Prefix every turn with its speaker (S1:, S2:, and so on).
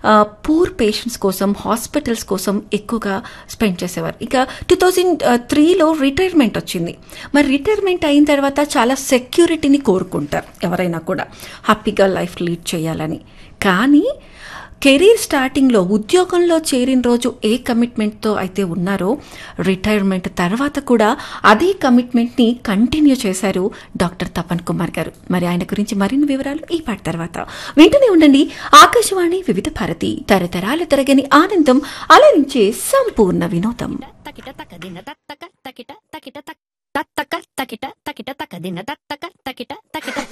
S1: poor patients కోసం hospitals కోసం ఎక్కువగా స్పెండ్ చేసేవారు ఇక టూ థౌజండ్ త్రీలో రిటైర్మెంట్ వచ్చింది మరి రిటైర్మెంట్ అయిన తర్వాత చాలా సెక్యూరిటీని కోరుకుంటారు ఎవరైనా కూడా హ్యాపీగా లైఫ్ లీడ్ చేయాలని కానీ కెరీర్ స్టార్టింగ్లో ఉద్యోగంలో చేరిన రోజు ఏ కమిట్మెంట్తో అయితే ఉన్నారో రిటైర్మెంట్ తర్వాత కూడా అదే కమిట్మెంట్ని కంటిన్యూ చేశారు డాక్టర్ తపన్ కుమార్ గారు మరి ఆయన గురించి మరిన్ని వివరాలు ఈ పాట తర్వాత వింటూనే ఉండండి ఆకాశవాణి వివిధ భారతి తరతరాల తరగని ఆనందం అలరించే సంపూర్ణ వినోదం
S2: తకిట తకదిన తత్తక తకిట తకిట తక్ తత్తక తకిట తకిట తకదిన తత్తక తకిట తకిట